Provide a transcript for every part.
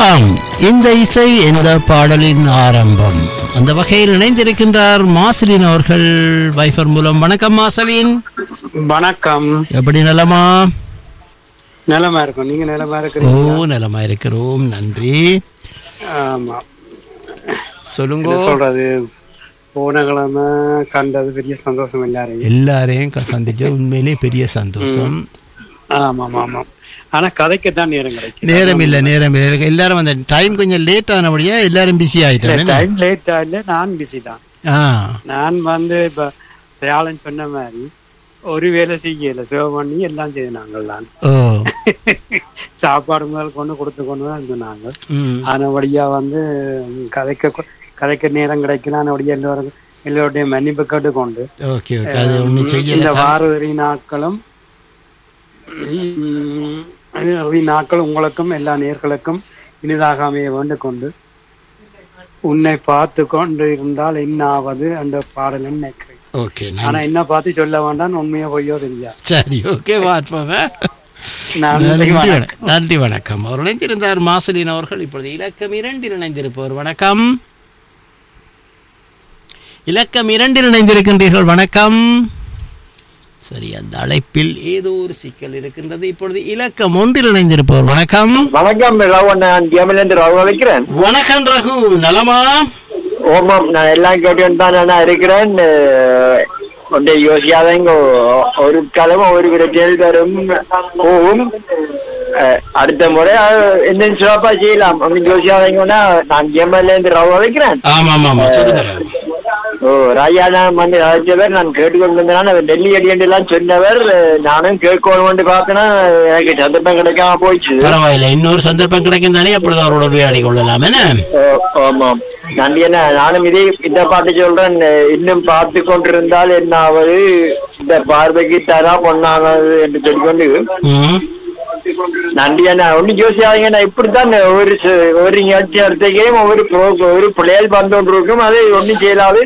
ஆம் இந்த இசை இந்த பாடலின் ஆரம்பம் அந்த வகையில் இணைந்திருக்கின்றார் மாசலின் அவர்கள் வைஃபர் மூலம் வணக்கம் மாசலின் வணக்கம் எப்படி நலமா நிலமா இருக்கும் நீங்க நிலமா ஓ இருக்கிறீங்க நலமா இருக்கிறோம் நன்றி ஆமா சொல்லுங்க என்ன சொல்றது போன கிழமை கண்டது பெரிய சந்தோஷம் எல்லாரையும் எல்லாரையும் க- சந்திச்ச உண்மையிலே பெரிய சந்தோஷம் ஆமா ஆமா ஆமா ஆனா கதைக்கு தான் நேரம் கிடைக்கும் நேரம் இல்லை நேரம் இல்லை எல்லாரும் அந்த டைம் கொஞ்சம் லேட் ஆனபடியா எல்லாரும் பிஸி ஆயிட்டாங்க டைம் லேட் இல்ல நான் பிஸி தான் ஆ நான் வந்து இப்ப தயாளன் சொன்ன மாதிரி ஒரு வேலை செய்யல சேவ் பண்ணி எல்லாம் செய்தாங்கள் தான் ஓ சாப்பாடு முதல் கொண்டு கொடுத்து கொண்டு தான் இருந்தோம் நாங்கள் ம் ஆனபடியா வந்து கதைக்க கொ- கதைக்க நேரம் கிடைக்கல ஆனபடியா எல்லோரும் எல்லோருடைய மன்னிப்பு கேட்டுக்கொண்டு ஓகே ஓகே அது ஒன்றும் இந்த செய்யல வாரதி நாட்களும் உம், இறுதி நாட்கள் உங்களுக்கும் எல்லா நேர்களுக்கும் இனிதாக அமைய வேண்டிக் கொண்டு உன்னை பார்த்து கொண்டு இருந்தால் என்ன ஆவது அந்த பாடல் நினைக்கிறேன் ஓகே ஆனா என்ன பார்த்து சொல்ல வேண்டாம் உண்மையோ பொய்யோ தெரியா சரி ஓகே பார்ப்போம் நன்றி நன்றி வணக்கம். வணக்கம் நன்றி வணக்கம் அவர் இணைந்திருந்தார் மாசலின் அவர்கள் இப்பொழுது இலக்கம் இரண்டில் இணைந்திருப்பவர் வணக்கம் இலக்கம் இரண்டில் இணைந்திருக்கின்றீர்கள் வணக்கம் சரி அந்த அழைப்பில் ஏதோ ஒரு சிக்கல் இருக்கின்றது இப்பொழுது இலக்கம் ஒன்றில் இணைந்திருப்பவர் வணக்கம் வணக்கம் ரவன் நான் கேமிலேருந்து ரவு வைக்கிறேன் வணக்கம் ரகு நலமா ஓமாம் நான் எல்லாம் கேட்டு தான் நான் இருக்கிறேன் அஹ், ஒன்றை யோசிக்காதங்க ஒரு கிழமை ஒரு பிரச்சனை தரும் போகும் அஹ், அடுத்த முறை அஹ், என்னன்னு சிறப்பா செய்யலாம் அப்படின்னு யோசிக்காதங்கன்னா நான் கேமிலேருந்து ரவு வைக்கிறேன் ஆமா ஆமா ஆமா சொல்லுங்க ஓ ராஜா நான் வந்து அழைச்சவர் நான் கேட்டுக்கொண்டிருந்தேன் அவர் டெல்லி அடியண்டு எல்லாம் சொன்னவர் அஹ், நானும் கேட்கணும் பார்த்தேன்னா எனக்கு சந்தர்ப்பம் கிடைக்காம போயிடுச்சு பரவாயில்லை இன்னொரு சந்தர்ப்பம் கிடைக்கும் தானே அப்பொழுது அவரோட உரையாடி கொள்ளலாம் என்ன ஓ, ஆமாம் நன்றி என்ன நானும் இதே இந்த பாட்டு சொல்றேன் இன்னும் பார்த்து கொண்டிருந்தால் என்ன ஆவது இந்த பார்வைக்கு தரா பொண்ணானது என்று சொல்லிக்கொண்டு ம் நன்றி அண்ணா ஒண்ணு யோசியாதீங்க நான் இப்படித்தான் ஒரு ச- ஒரு நிகழ்ச்சி அடுத்தையும் ஒரு pro- ஒரு பிள்ளைகள் வந்து கொண்டு இருக்கும் அதை ஒண்ணும் செய்யலாது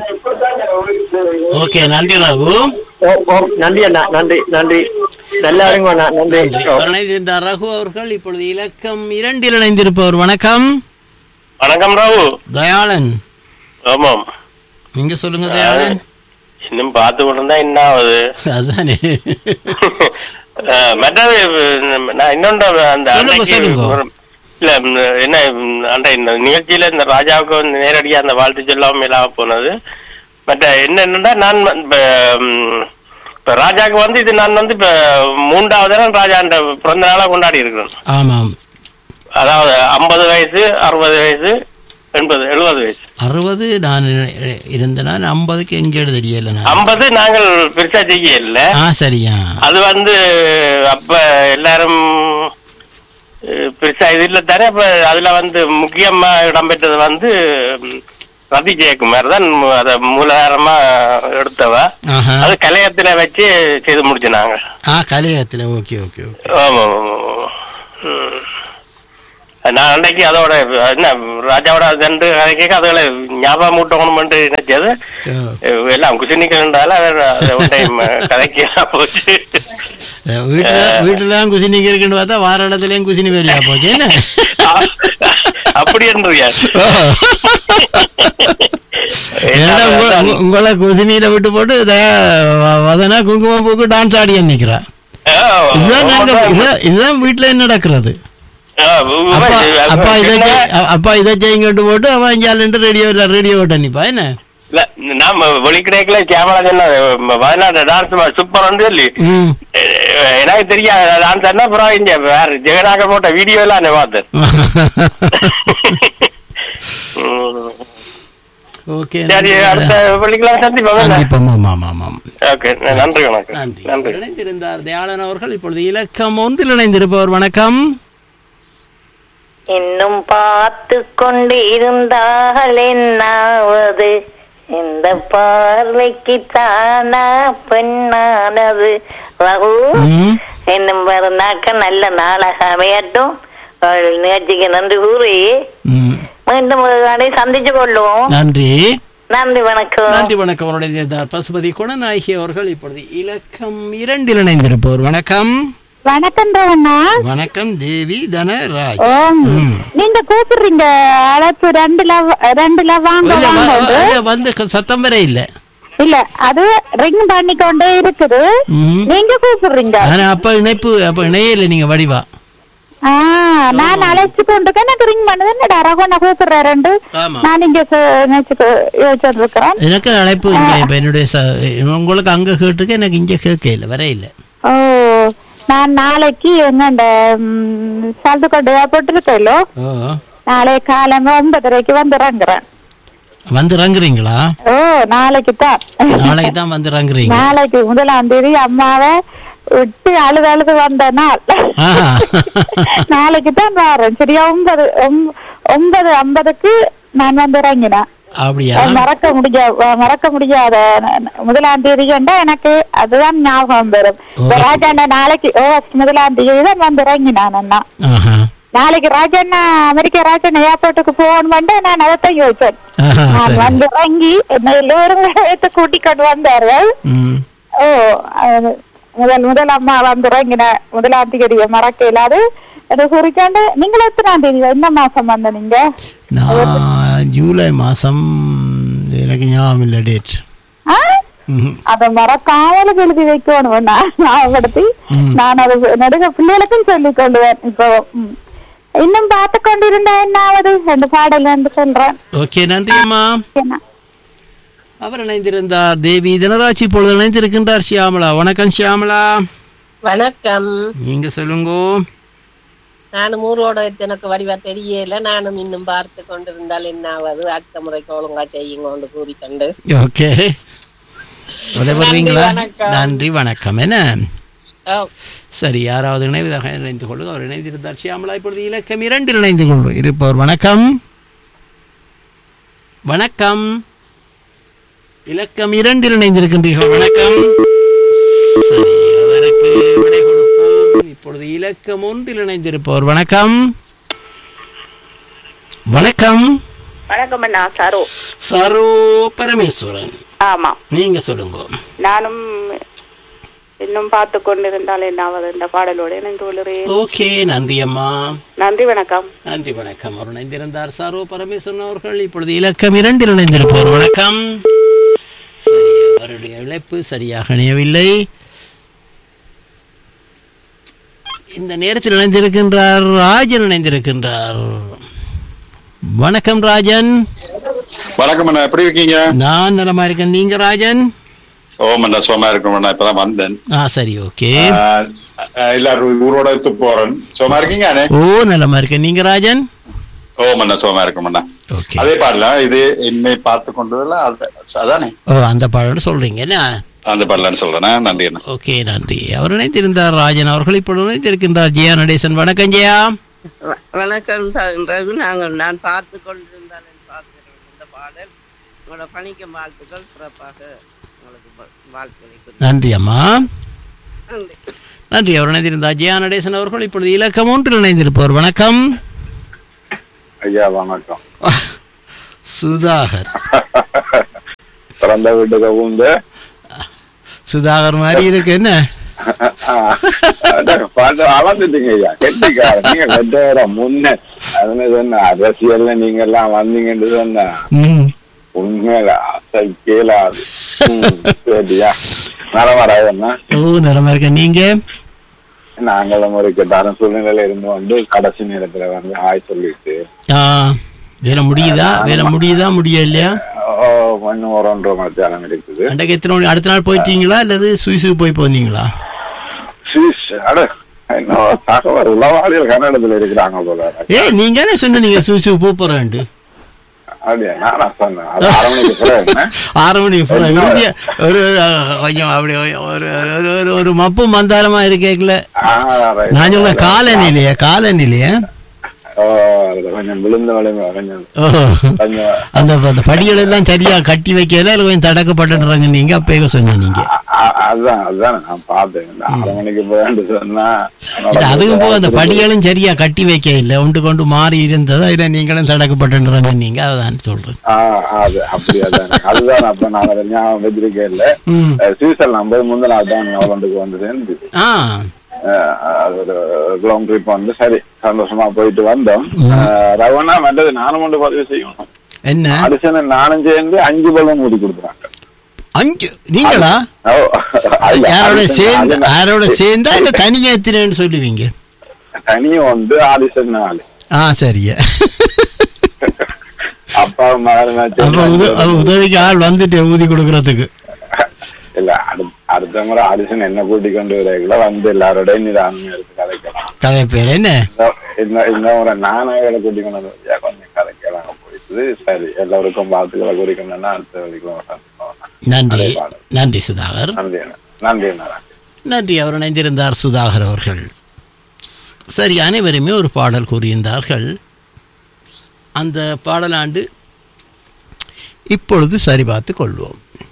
ஓகே நன்றி ரகு ஓ, ஓ, நன்றி அண்ணா நன்றி நன்றி நல்லா இருங்க அண்ணா நன்றி நன்றி ஓ. இணைந்திருந்தார் ரகு அவர்கள் இப்பொழுது இலக்கம் இரண்டில் இணைந்திருப்பவர் வணக்கம் வணக்கம் ராவு தயாளன் ஆமாம் நீங்க சொல்லுங்க தயாளன் இன்னும் பார்த்து கொண்டிருந்தா என்ன ஆகுது அதானே அஹ், மற்றது அஹ், நான் இன்னொன்று அந்த சொல்லுங்க, அன்னைக்கு சொல்லுங்க. ஒரு- இல்ல ம், என்ன ம், அந்த இந்த நிகழ்ச்சியில இந்த ராஜாவுக்கு வந்து நேரடியா அந்த வாழ்த்து சொல்லாம இல்லாம போனது மற்ற என்னன்னா நான் வ- இப்ப ம், இப்ப ராஜாக்கு வந்து இது நான் வந்து இப்ப மூன்றாவது தடவை ராஜா அந்த பிறந்த நாளா கொண்டாடி இருக்கிறேன் ஆமாம் அதாவது ஐம்பது வயசு அறுபது வயசு எண்பது எழுபது வயசு அறுபது நான் இருந்த நான் ஐம்பதுக்கு எங்கே தெரியல நான் ஐம்பது நாங்கள் பெருசா செய்ய இல்லை ஆ சரியா அது வந்து அப்ப எல்லாரும் அஹ், பெருசா இது இல்ல தானே அப்ப அதுல வந்து முக்கியமா இடம்பெற்றது வந்து ம், ரதி ஜெயக்குமார் தான் மு- அத மூலதாரமா எடுத்தவ ஆஹா அது கலையத்துல வச்சு செய்து முடிச்சுனாங்க ஆ கலையத்தில் ஓகே ஓகே ஓகே ஆமா ஆமா, ஆமா. ம். நான் அன்னைக்கு அதோட என்ன ராஜாவோட ரெண்டு கதை கேட்க அதுகளை ஞாபகம் மூட்டணும்னு நினைச்சது ஓ. அஹ், எல்லாம் குசினிக்கிறதால அதை டைம் கதைக்கு போச்சு வீட்டுல வீட்டுலாம் குசினிக்கு இருக்குன்னு பார்த்தா வார இடத்துலயும் குசினி வேலையா போச்சு என்ன அப்படி என்றியா ஓ. ஏன்னா உங்க- உங்க- உங்களை குசினியில விட்டு போட்டு இத வ- வதனா குங்குமம் பூக்கு டான்ஸ் ஆடி நிக்கிறா இதுதான் நாங்க இதுதான் இதுதான் வீட்டுல என்ன நடக்கிறது அப்பா அப்பா இதை செய்- அ- அப்பா இதை செய்யுங்கட்டு போட்டு அவன் இஞ்சாலன்ட்டு ரேடியோ ரேடியோ ஓட்ட நிப்பா என்ன நாம வெளிக்கிடைக்கல கேமரா சொன்ன வயநாடு டான்ஸ் சூப்பர் வந்து சொல்லி ம் அஹ், எனக்கு தெரியாது டான்ஸ் என்ன அப்புறம் இங்க வேற ஜெகநாக போட்ட வீடியோ எல்லாம் நான் பார்த்தேன் ம். ஓகே சரி அடுத்த வெள்ளிக்கிழமை சந்திப்போம் சந்திப்போம் ஆமாம் ஆமாம் ஆமாம் ஓகே நன்றி வணக்கம் நன்றி நன்றி இணைந்திருந்தார் தயாளன் அவர்கள் இப்பொழுது இலக்கம் ஒன்றில் இணைந்திருப்பவர் வணக்கம் இன்னும் பார்த்து கொண்டு இருந்தால் என்னாவது இந்த பார்வைக்கு தானா பெண்ணானது ரகு ம். இன்னும் வர நாட்கள் நல்ல நாளாக அமையட்டும் அவள் நிகழ்ச்சிக்கு நன்றி கூறி ம். மீண்டும் ஒரு நாளை சந்திச்சு கொள்ளுவோம் நன்றி நன்றி வணக்கம் நன்றி வணக்கம் அவருடைய பசுபதி குணநாயகி அவர்கள் இப்பொழுது இலக்கம் இரண்டில் இணைந்திருப்பவர் வணக்கம் வணக்கம் தேவண்ணா வணக்கம் தேவி தனராஜ் ஓம். ம். நீங்க கூப்பிடுறீங்க அழைப்பு ரெண்டுல ரெண்டுல வாங்க இல்ல, வ- வாங்க இல்ல, வந்து க- சத்தம் வர இல்ல இல்ல அது ரிங் பண்ணி கொண்டே இருக்குது ம். நீங்க கூப்பிடுறீங்க ஆனா அப்ப இணைப்பு அப்ப இணையில நீங்க வடிவா ஆ நான் அழைச்சு கொண்டு எனக்கு ரிங் பண்ணது என்னடா ரகுவண்ணா கூப்பிடுறாரு ஆமா. நான் இங்க நினைச்சு யோசிச்சுட்டு இருக்கிறேன் எனக்கு அழைப்பு இங்க இப்ப என்னுடைய ச- உங்களுக்கு அங்க கேட்டுருக்கு எனக்கு இங்க கேட்க இல்ல வர இல்ல ஓ நான் நாளைக்கு எங்கண்ட சல்துக்கொண்டு ஏர்போர்ட் இருக்கല്ലോ ஓ நாளை காலங்க ஒன்பதரைக்கு வந்து இறங்குறேன் வந்து இறங்குறீங்களா ஓ நாளைக்கு தான் நாளைக்கு தான் வந்து இறங்குறீங்க நாளைக்கு முதலாம் தேதி அம்மாவை விட்டு அழுது அழுது வந்த நாள் ஆஹா. நாளைக்கு தான் வரேன் சரியா ஒன்பது ஒம்ப- ஒன்பது ஐம்பதுக்கு நான் வந்து இறங்கினேன் அப்படியா அது மறக்க முடியாத மறக்க முடியாத ந- ந- முதலாம் தேதி கண்டா எனக்கு அதுதான் ஞாபகம் வரும் இப்ப ராஜாண்ணா நாளைக்கு ஆகஸ்ட் முதலாம் தேதி தான் வந்து இறங்கினான் அண்ணா ஆஹா. நாளைக்கு ராஜண்ணா அமெரிக்கா ராஜண்ணா ஏர்போர்ட்டுக்கு போகணும்னு நான் அதைத்தான் யோசிச்சேன் ஆஹா, நான் சரி வந்து இறங்கி என்ன எல்லோரும் எடுத்து கூட்டிக் கொண்டு வந்தார்கள் ம். ஓ அது முதல் முதல் அம்மா வந்து இறங்கின முதலாம் தேதியை மறக்க இல்லாது அது குறிக்காண்டு நீங்கள் எத்தனாம் தேதி என்ன மாசம் வந்த நீங்க நான் ஜூலை மாசம் எனக்கு ஞாபகம் இல்லை டேட் ஆ? அதை மறக்காமல எழுதி வைக்கணும் நான் ஞாபகப்படுத்தி நான் அது நடுக பிள்ளைகளுக்கும் சொல்லிக் கொள்வேன் இப்போ ம். இன்னும் பார்த்து கொண்டிருந்தா என்ன ஆகுது ரெண்டு பாடல் என்று சொல்றேன் ஓகே நன்றி அம்மா என்ன அவர் இணைந்திருந்தார் தேவி தினராஜ் இப்பொழுது இணைந்திருக்கின்றார் ஷியாமலா வணக்கம் ஷியாமலா வணக்கம் நீங்க சொல்லுங்க நானும் ஊரோட எனக்கு வடிவா தெரியல நானும் இன்னும் பார்த்து கொண்டிருந்தால் என்ன ஆவது அடுத்த முறைக்கு ஒழுங்கா செய்யுங்க கூறிக்கொண்டு ஓகே விடைபெறீங்களா வணக்கம். நன்றி வணக்கம் என்ன ஓ, சரி யாராவது இணைவதாக இணைந்து கொள்ளுங்க அவர் இணைந்திருந்தார் ஷியாமலா இப்பொழுது இலக்கம் இரண்டில் இணைந்து கொள்வோம் இருப்பவர் வணக்கம் வணக்கம் இலக்கம் இரண்டில் இணைந்திருக்கின்றீர்கள் வணக்கம் சரி அவருக்கு விடை கொடுப்போம் இப்பொழுது இலக்கம் ஒன்றில் இணைந்திருப்பவர் வணக்கம் வணக்கம் வணக்கம் அண்ணா சரோ சரோ பரமேஸ்வரன் ஆமா நீங்க சொல்லுங்க நானும் இன்னும் பார்த்து கொண்டிருந்தால் என்னாவது இந்த பாடலோடு இணைந்து கொள்கிறேன் ஓகே நன்றி அம்மா நன்றி வணக்கம் நன்றி வணக்கம் அவர் இணைந்திருந்தார் சாரோ பரமேஸ்வரன் அவர்கள் இப்பொழுது இலக்கம் இரண்டில் இணைந்திருப்பவர் வணக்கம் சரி அவருடைய இழைப்பு சரியாக இணையவில்லை இந்த நேரத்தில் இணைந்திருக்கின்றார் ராஜன் இணைந்திருக்கின்றார் வணக்கம் ராஜன் வணக்கம் அண்ணா எப்படி இருக்கீங்க நான் நலமா இருக்கேன் நீங்க ராஜன் ஓம் அண்ணா சோமா இருக்கணும் அண்ணா இப்பதான் வந்தேன் ஆ சரி ஓகே ஆஹ், ஆஹ், எல்லாரும் ஊரோட எடுத்து போறேன் சோமா இருக்கீங்க அண்ணே ஓ நலமா இருக்கேன் நீங்க ராஜன் ஓம் அண்ணா சோமா இருக்கணும் அண்ணா ஓகே அதே பாடல இது என்னை பார்த்து கொண்டதுல அது அதானே ஓ அந்த பாடல் சொல்றீங்க என்ன அந்த பாடலான்னு சொல்றேன் நன்றி அண்ணா ஓகே நன்றி அவர் இணைந்திருந்தார் ராஜன் அவர்கள் இப்பொழுது இணைந்திருக்கின்றார் ஜெயா நடேசன் வணக்கம் ஜெயா வ- வணக்கம் ரகு நாங்கள் நான் பார்த்து கொண்டிருந்தால் பார்க்கிறோம் இந்த பாடல் உங்களோட பணிக்கும் வாழ்த்துக்கள் சிறப்பாக உங்களுக்கு வா- வாழ்த்துக்களை கூறி- நன்றி அம்மா நன்றி. நன்றி அவர் இணைந்திருந்தார் ஜெயா நடேசன் அவர்கள் இப்பொழுது இலக்கம் ஒன்றில் இணைந்திருப்பவர் வணக்கம் ஐயா வணக்கம் சுதாகர் பிறந்த வீட்டுக்கு பூந்து சுதாகர் மாதிரி இருக்கு என்ன பாட்டு அளந்துட்டீங்க ஐயா கெட்டிக்கார நீங்க வெட்டவர முன்ன அதுன்னு சொன்ன அரசியல்ல நீங்க எல்லாம் வந்தீங்கன்னு சொன்ன ம். உண்மையில அசல் கேளாது ம், சரியா நலவராயண்ணா ஓ நலமா இருக்கேன் நீங்க நாங்களும் ஒரு கெட்டாரம் சூழ்நிலையில இருந்து வந்து கடைசி நேரத்துல வந்து ஹாய் சொல்லிட்டு ஆ வேலை முடியுதா வேலை முடியுதா முடியலையா ஓ, இன்னும் ஒரு ஒன்றரை மணி நேரம் இருக்குது அன்றைக்கு எத்தனை மணி அடுத்த நாள் போயிட்டீங்களா அல்லது சுவிஸுக்கு போய் போனீங்களா சீஸ், அட, இன்னும் தகவல் உளவாளிகள் கன்னடத்துல இருக்கிறாங்க போல ஏ நீங்க என்ன சொன்னீங்க சுவிஸுக்கு போக போறேன்ட்டு அப்படியா நானா சொன்னேன் அது அரை மணிக்கு பிறகு என்ன? ஆறு மணிக்கு போல இறுதியா ஒரு அஹ், கொஞ்சம் அப்படி ஒரு ஒரு- ஒரு ஒரு மப்பு மந்தாரமா இருக்கேக்கல ஆ, right. நான் சொல்ல காலநிலையா காலநிலையா ஓ, அதுல கொஞ்சம் விழுந்த வளைவு கொஞ்சம் ஓ கொஞ்சம் அந்த அந்த படிகள் எல்லாம் சரியா கட்டி வைக்கல அது கொஞ்சம் தடக்கப்பட்டுறாங்க நீங்க அப்பயே சொன்னீங்க அ- அதுதான் அதுதான் நான் பார்த்தேன் இந்த அரை மணிக்கு போயிட்டு சொன்னா இல்ல, அதுக்கும் போக அந்த படிகளும் சரியா கட்டி வைக்க இல்லை ஒன்று கொண்டு மாறி இருந்ததா இல்லை நீங்களும் தடக்கப்பட்டுறாங்க நீங்க அதான் சொல்றேன் ஆ, அது அப்படி அதான் அதுதான் அப்ப நான் அதை ஞாபகம் வச்சிருக்கேன் இல்ல ம் சுவிட்சர்லாந்து போய் முந்தின நாள் தான் ஹாலண்டுக்கு வந்தது ஆ அஹ், அது ஒரு லாங் ட்ரிப் வந்து சரி சந்தோஷமா போயிட்டு வந்தோம் அஹ், ரவணா மற்றது நானும் ஒன்று பதிவு செய்யணும் என்ன அடிஷன் நானும் சேர்ந்து அஞ்சு பலூன் ஊதி கொடுக்குறாங்க அஞ்சு நீங்களா ஓ, அல்ல, யாரோட audition சேர்ந்து அது- யாரோட சேர்ந்தா இல்ல தனியா எத்தினேன்னு சொல்லுவீங்க தனியும் வந்து ஆடிஷன் நாலு ஆ சரியா அப்பா மகன் அப்ப உத- அப்ப உதவிக்கு ஆள் வந்துட்டு ஊதி கொடுக்கறதுக்கு இல்ல அடுத்த அடுத்த முறை ஆடிஷன் என்ன கூட்டி கொண்டு வரீங்களோ வந்து எல்லாரோடையும் நிதானமா எடுத்து கதைக்கலாம் கதை பேர் என்ன இந்த- இந்த இந்த முறை நானாக கூட்டி கொண்டு வந்து வச்சா கொஞ்சம் கதைக்கலாம் போயிட்டு சரி எல்லாருக்கும் வாழ்த்துக்களை குறிக்கணும்னா அடுத்த வரைக்கும் நன்றி நன்றி சுதாகர் நன்றி அண்ணா. நன்றி அண்ணா. நன்றி அவர் இணைந்திருந்தார் சுதாகர் அவர்கள் ஸ்- சரி அனைவருமே ஒரு பாடல் கூறியிருந்தார்கள் அந்த பாடலாண்டு இப்பொழுது சரிபார்த்து கொள்வோம்